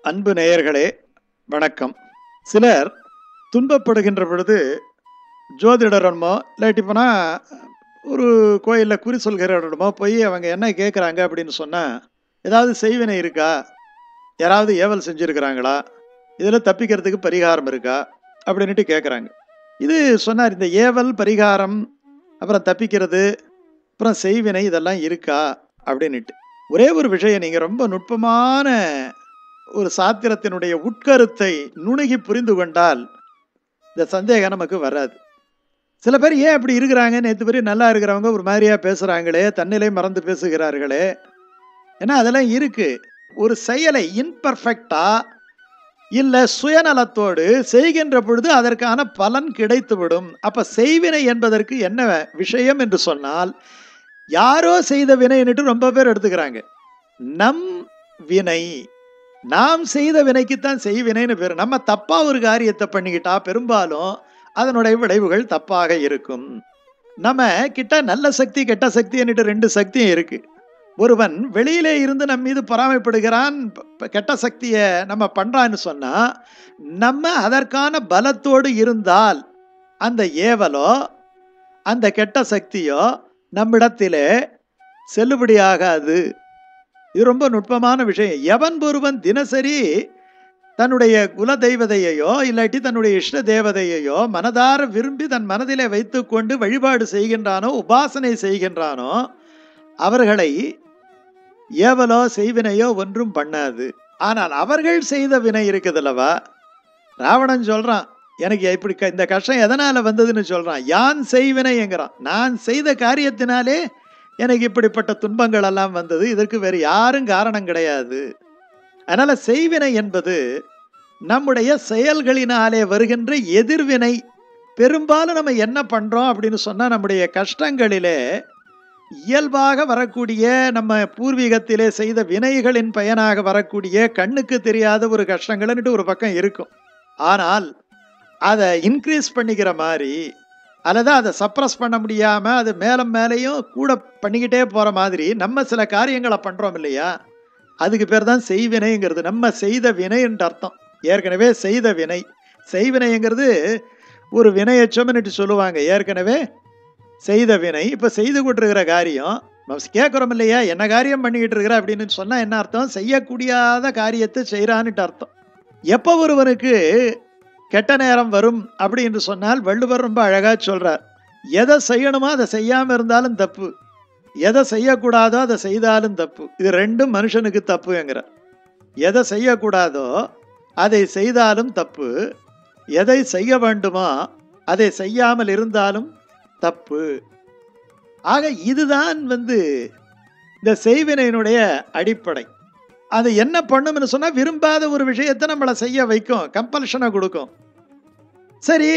அன்பு நேயர்களே வணக்கம் சிலர் துன்பப்படுகின்ற பொழுது ஜோதிடரமோ இல்லாட்டி போனால் ஒரு கோயிலில் குறி சொல்கிறவரிடமோ போய் அவங்க என்ன கேட்குறாங்க அப்படின்னு சொன்னால் ஏதாவது செய்வினை இருக்கா யாராவது ஏவல் செஞ்சுருக்கிறாங்களா இதில் தப்பிக்கிறதுக்கு பரிகாரம் இருக்கா அப்படின்ட்டு கேட்குறாங்க இது சொன்னார் இந்த ஏவல் பரிகாரம் அப்புறம் தப்பிக்கிறது அப்புறம் செய்வினை இதெல்லாம் இருக்கா அப்படின்னுட்டு ஒரே ஒரு விஷயம் நீங்கள் ரொம்ப நுட்பமான ஒரு சாத்திரத்தினுடைய உட்கருத்தை நுணுகி புரிந்து கொண்டால் இந்த சந்தேகம் நமக்கு வராது சில பேர் ஏன் அப்படி இருக்கிறாங்க நேற்று பேர் நல்லா இருக்கிறவங்க ஒரு மாதிரியா பேசுகிறாங்களே தன்னிலை மறந்து பேசுகிறார்களே ஏன்னா அதெல்லாம் இருக்கு ஒரு செயலை இன்பர்ஃபெக்டா இல்லை சுயநலத்தோடு செய்கின்ற பொழுது அதற்கான பலன் கிடைத்துவிடும் அப்ப செய்வினை என்பதற்கு என்ன விஷயம் என்று சொன்னால் யாரோ செய்த வினைன்னுட்டு ரொம்ப பேர் எடுத்துக்கிறாங்க நம் வினை நாம் செய்த வினைக்குத்தான் செய்வினைன்னு பேர் நம்ம தப்பா ஒரு காரியத்தை பண்ணிக்கிட்டா பெரும்பாலும் அதனுடைய விளைவுகள் தப்பாக இருக்கும் நம்ம கிட்ட நல்ல சக்தி கெட்ட சக்தின்னுட்டு ரெண்டு சக்தியும் இருக்கு ஒருவன் வெளியிலே இருந்து நம் மீது பொறாமைப்படுகிறான் ப- கெட்ட சக்தியை நம்ம பண்றான்னு சொன்னா நம்ம அதற்கான பலத்தோடு இருந்தால் அந்த ஏவலோ அந்த கெட்ட சக்தியோ நம்மிடத்திலே செல்லுபடியாகாது இது ரொம்ப நுட்பமான விஷயம் எவன் ஒருவன் தினசரி தன்னுடைய குல தெய்வதையையோ இல்லாட்டி தன்னுடைய இஷ்ட தேவதையையோ மனதார விரும்பி தன் மனதிலே வைத்துக்கொண்டு வழிபாடு செய்கின்றானோ உபாசனை செய்கின்றானோ அவர்களை ஏவலோ செய்வினையோ ஒன்றும் பண்ணாது ஆனால் அவர்கள் செய்த வினை இருக்குதுல்லவா ராவணன் சொல்றான் எனக்கு இப்படி க- இந்த கஷ்டம் எதனால வந்ததுன்னு சொல்றான் யான் செய்வினைங்கிறான் நான் செய்த காரியத்தினாலே எனக்கு இப்படிப்பட்ட துன்பங்கள் எல்லாம் வந்தது இதற்கு வேறு யாரும் காரணம் கிடையாது அதனால செய்வினை என்பது நம்முடைய செயல்களினாலே வருகின்ற எதிர்வினை பெரும்பாலும் நம்ம என்ன பண்றோம் அப்படின்னு சொன்னா நம்முடைய கஷ்டங்களிலே இயல்பாக வரக்கூடிய நம்ம பூர்வீகத்திலே செய்த வினைகளின் பயனாக வரக்கூடிய கண்ணுக்கு தெரியாத ஒரு கஷ்டங்கள்னுட்டு ஒரு பக்கம் இருக்கும் ஆனால் அதை இன்க்ரீஸ் பண்ணிக்கிற மாதிரி அல்லது அதை சப்ரஸ் பண்ண முடியாமல் அது மேலும் மேலேயும் கூட பண்ணிக்கிட்டே போகிற மாதிரி நம்ம சில காரியங்களை பண்ணுறோம் இல்லையா அதுக்கு பேர் தான் செய்வினைங்கிறது நம்ம செய்த வினை என்று அர்த்தம் ஏற்கனவே செய்த வினை செய்வினைங்கிறது ஒரு வினையச்சம்னுட்டு சொல்லுவாங்க ஏற்கனவே செய்த வினை இப்போ செய்து கொண்டிருக்கிற காரியம் நம்ம கேட்குறோம் இல்லையா என்ன காரியம் பண்ணிக்கிட்டு இருக்கிற அப்படின்னு சொன்னால் என்ன அர்த்தம் செய்யக்கூடியாத காரியத்தை செய்கிறான்னுட்டு அர்த்தம் எப்போ ஒருவனுக்கு கெட்ட நேரம் வரும் அப்படின்னு சொன்னால் வள்ளுவர் ரொம்ப அழகாக சொல்றார் எதை செய்யணுமோ அதை செய்யாமல் இருந்தாலும் தப்பு எதை செய்யக்கூடாதோ அதை செய்தாலும் தப்பு இது ரெண்டும் மனுஷனுக்கு தப்புங்கிறார் எதை செய்யக்கூடாதோ அதை செய்தாலும் தப்பு எதை செய்ய வேண்டுமோ அதை செய்யாமல் இருந்தாலும் தப்பு ஆக இதுதான் வந்து இந்த செய்வினையினுடைய அடிப்படை அது என்ன பண்ணும்னு சொன்னா விரும்பாத ஒரு விஷயத்தை நம்மளை செய்ய வைக்கும் கம்பல்ஷனை கொடுக்கும் சரி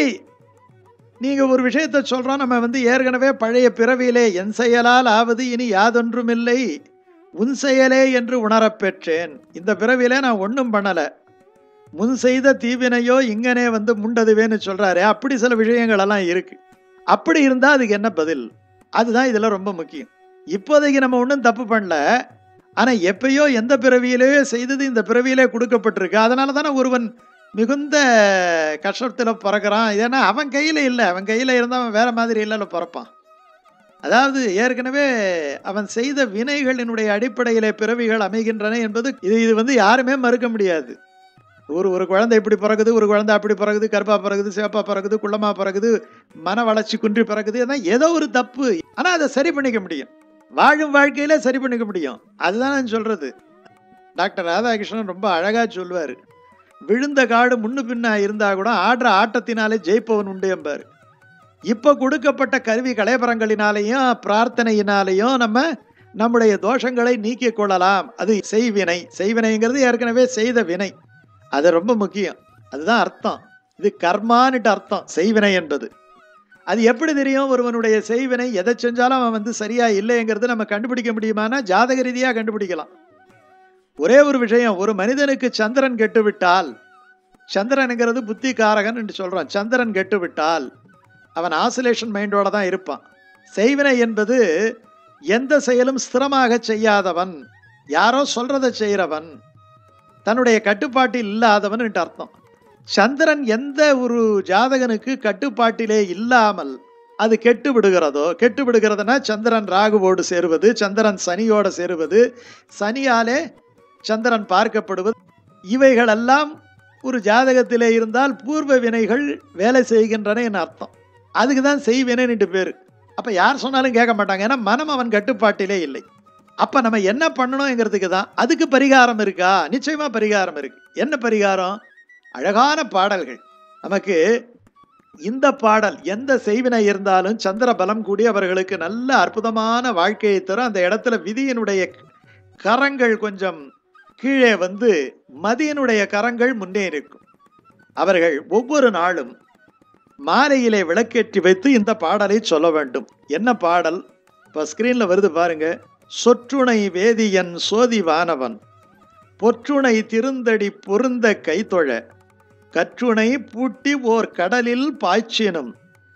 நீங்க ஒரு விஷயத்த சொல்றோம் நம்ம வந்து ஏற்கனவே பழைய பிறவியிலே என் செயலால் ஆவது இனி யாதொன்றுமில்லை உன் செயலே என்று உணரப் பெற்றேன் இந்த பிறவியிலே நான் ஒன்றும் பண்ணல முன் செய்த தீவினையோ இங்கனே வந்து முண்டதுவேன்னு சொல்றாரு அப்படி சில விஷயங்கள் எல்லாம் இருக்கு அப்படி இருந்தா அதுக்கு என்ன பதில் அதுதான் இதுல ரொம்ப முக்கியம் இப்போதைக்கு நம்ம ஒன்றும் தப்பு பண்ணல ஆனா எப்பயோ எந்த பிறவியிலேயோ செய்தது இந்த பிறவியிலே கொடுக்கப்பட்டிருக்கு அதனால தானே ஒருவன் மிகுந்த கஷ்டத்தில் பிறக்கிறான் ஏன்னா அவன் கையில் இல்லை அவன் கையில் இருந்தால் அவன் வேற மாதிரி இல்லைல்ல பிறப்பான் அதாவது ஏற்கனவே அவன் செய்த வினைகளினுடைய அடிப்படையிலே பிறவிகள் அமைகின்றன என்பது இது இது வந்து யாருமே மறுக்க முடியாது ஒரு ஒரு குழந்தை இப்படி பிறகுது ஒரு குழந்தை அப்படி பிறகுது கருப்பா பிறகுது சிவப்பா பிறகுது குள்ளமா பிறகுது மன வளர்ச்சி குன்றி பிறகுது அதான் ஏதோ ஒரு தப்பு ஆனால் அதை சரி பண்ணிக்க முடியும் வாழும் வாழ்க்கையில சரி பண்ணிக்க முடியும் அதுதான் நான் சொல்றது டாக்டர் ராதாகிருஷ்ணன் ரொம்ப அழகா சொல்லுவார் விழுந்த காடு முன்னு பின்னா இருந்தா கூட ஆடுற ஆட்டத்தினாலே ஜெயிப்பவன் உண்டு என்பார் இப்போ கொடுக்கப்பட்ட கருவி கலைபரங்களினாலேயும் பிரார்த்தனையினாலேயும் நம்ம நம்முடைய தோஷங்களை நீக்கிக் கொள்ளலாம் அது செய்வினை செய்வினைங்கிறது ஏற்கனவே செய்த வினை அது ரொம்ப முக்கியம் அதுதான் அர்த்தம் இது கர்மான்னுட்டு அர்த்தம் செய்வினை என்பது அது எப்படி தெரியும் ஒருவனுடைய செய்வினை எதை செஞ்சாலும் அவன் வந்து சரியா இல்லைங்கிறது நம்ம கண்டுபிடிக்க முடியுமானா ஜாதக ரீதியா கண்டுபிடிக்கலாம் ஒரே ஒரு விஷயம் ஒரு மனிதனுக்கு சந்திரன் கெட்டுவிட்டால் சந்திரனுங்கிறது புத்தி காரகன் என்று சொல்றான் சந்திரன் கெட்டுவிட்டால் அவன் ஆசிலேஷன் மைண்டோட தான் இருப்பான் செய்வினை என்பது எந்த செயலும் ஸ்திரமாக செய்யாதவன் யாரோ சொல்றதை செய்கிறவன் தன்னுடைய கட்டுப்பாட்டில் இல்லாதவன் அர்த்தம் சந்திரன் எந்த ஒரு ஜாதகனுக்கு கட்டுப்பாட்டிலே இல்லாமல் அது கெட்டு விடுகிறதோ கெட்டு விடுகிறதுனா சந்திரன் ராகுவோடு சேருவது சந்திரன் சனியோடு சேருவது சனியாலே சந்திரன் பார்க்கப்படுவது இவைகளெல்லாம் ஒரு ஜாதகத்திலே இருந்தால் பூர்வ வினைகள் வேலை செய்கின்றன என் அர்த்தம் அதுக்கு தான் செய்வினைன்னு பேர் அப்போ யார் சொன்னாலும் கேட்க மாட்டாங்க ஏன்னா மனம் அவன் கட்டுப்பாட்டிலே இல்லை அப்போ நம்ம என்ன பண்ணணுங்கிறதுக்கு தான் அதுக்கு பரிகாரம் இருக்கா நிச்சயமாக பரிகாரம் இருக்கு என்ன பரிகாரம் அழகான பாடல்கள் நமக்கு இந்த பாடல் எந்த செய்வினை இருந்தாலும் சந்திர பலம் கூடி அவர்களுக்கு நல்ல அற்புதமான வாழ்க்கையை தரும் அந்த இடத்துல விதியினுடைய கரங்கள் கொஞ்சம் கீழே வந்து மதியனுடைய கரங்கள் முன்னே இருக்கும் அவர்கள் ஒவ்வொரு நாளும் மாலையிலே விளக்கேற்றி வைத்து இந்த பாடலை சொல்ல வேண்டும் என்ன பாடல் இப்போ ஸ்க்ரீனில் வருது பாருங்க சொற்றுணை வேதியன் சோதி வானவன் பொற்றுணை திருந்தடி பொருந்த கைத்தொழ கற்றுணை பூட்டி ஓர் கடலில் பாய்ச்சினும்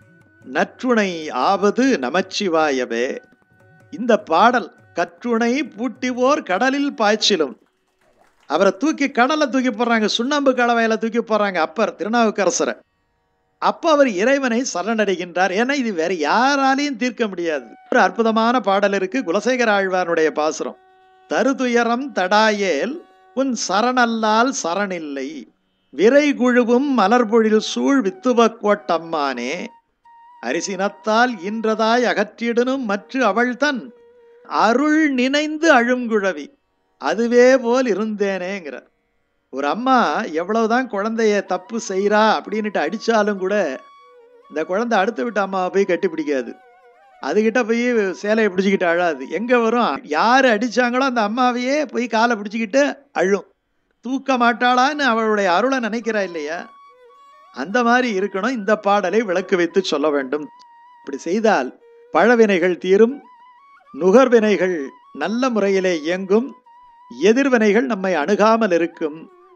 நற்றுணை ஆவது நமச்சிவாயவே இந்த பாடல் கற்றுணை பூட்டிவோர் கடலில் பாய்ச்சிலும் அவரை தூக்கி கடலை தூக்கி போடுறாங்க சுண்ணாம்பு கலவையில தூக்கி போடுறாங்க அப்பர் திருநாவுக்கரசரை அப்போ அவர் இறைவனை சரணடைகின்றார் ஏன்னா இது வேற யாராலையும் தீர்க்க முடியாது ஒரு அற்புதமான பாடல் இருக்கு குலசேகர ஆழ்வானுடைய பாசுரம் தருதுயரம் தடாயேல் உன் சரணல்லால் சரணில்லை விரை குழுவும் மலர்பொழில் சூழ் வித்துவ கோட்டம்மானே அரிசினத்தால் இன்றதாய் அகற்றிடனும் மற்ற அவள் தன் அருள் நினைந்து அழுங்குழவி அதுவே போல் இருந்தேனேங்கிறார் ஒரு அம்மா எவ்வளவுதான் குழந்தைய தப்பு செய்கிறா அப்படின்னுட்டு அடித்தாலும் கூட இந்த குழந்தை அடுத்த விட்டு அம்மாவை போய் கட்டி பிடிக்காது அதுகிட்ட போய் சேலையை பிடிச்சிக்கிட்டு அழாது எங்கே வரும் யார் அடித்தாங்களோ அந்த அம்மாவையே போய் காலை பிடிச்சிக்கிட்டு அழும் தூக்க மாட்டாளான்னு அவளுடைய அருளை நினைக்கிறா இல்லையா அந்த மாதிரி இருக்கணும் இந்த பாடலை விளக்கு வைத்து சொல்ல வேண்டும் இப்படி செய்தால் பழவினைகள் தீரும் நுகர்வினைகள் நல்ல முறையிலே இயங்கும் எதிர்வினைகள் நம்மை அணுகாமல் இருக்கும்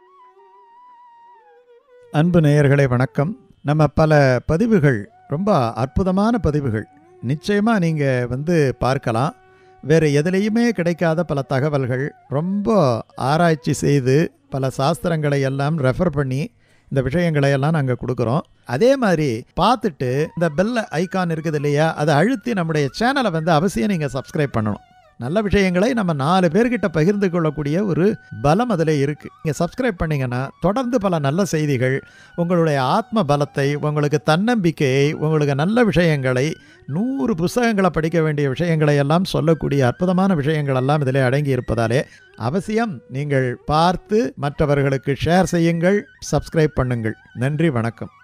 அன்பு நேயர்களே வணக்கம் நம்ம பல பதிவுகள் ரொம்ப அற்புதமான பதிவுகள் நிச்சயமாக நீங்கள் வந்து பார்க்கலாம் வேறு எதுலேயுமே கிடைக்காத பல தகவல்கள் ரொம்ப ஆராய்ச்சி செய்து பல சாஸ்திரங்களை எல்லாம் ரெஃபர் பண்ணி இந்த விஷயங்களை எல்லாம் நாங்கள் கொடுக்குறோம் அதே மாதிரி பார்த்துட்டு இந்த பெல் ஐகான் இருக்குது இல்லையா அதை அழுத்தி நம்முடைய சேனலை வந்து அவசியம் நீங்கள் சப்ஸ்கிரைப் பண்ணணும் நல்ல விஷயங்களை நம்ம நாலு பேர்கிட்ட பகிர்ந்து கொள்ளக்கூடிய ஒரு பலம் அதில் இருக்குது நீங்கள் சப்ஸ்கிரைப் பண்ணீங்கன்னா தொடர்ந்து பல நல்ல செய்திகள் உங்களுடைய ஆத்ம பலத்தை உங்களுக்கு தன்னம்பிக்கையை உங்களுக்கு நல்ல விஷயங்களை நூறு புஸ்தகங்களை படிக்க வேண்டிய விஷயங்களை எல்லாம் சொல்லக்கூடிய அற்புதமான விஷயங்கள் எல்லாம் இதில் அடங்கி இருப்பதாலே அவசியம் நீங்கள் பார்த்து மற்றவர்களுக்கு ஷேர் செய்யுங்கள் சப்ஸ்கிரைப் பண்ணுங்கள் நன்றி வணக்கம்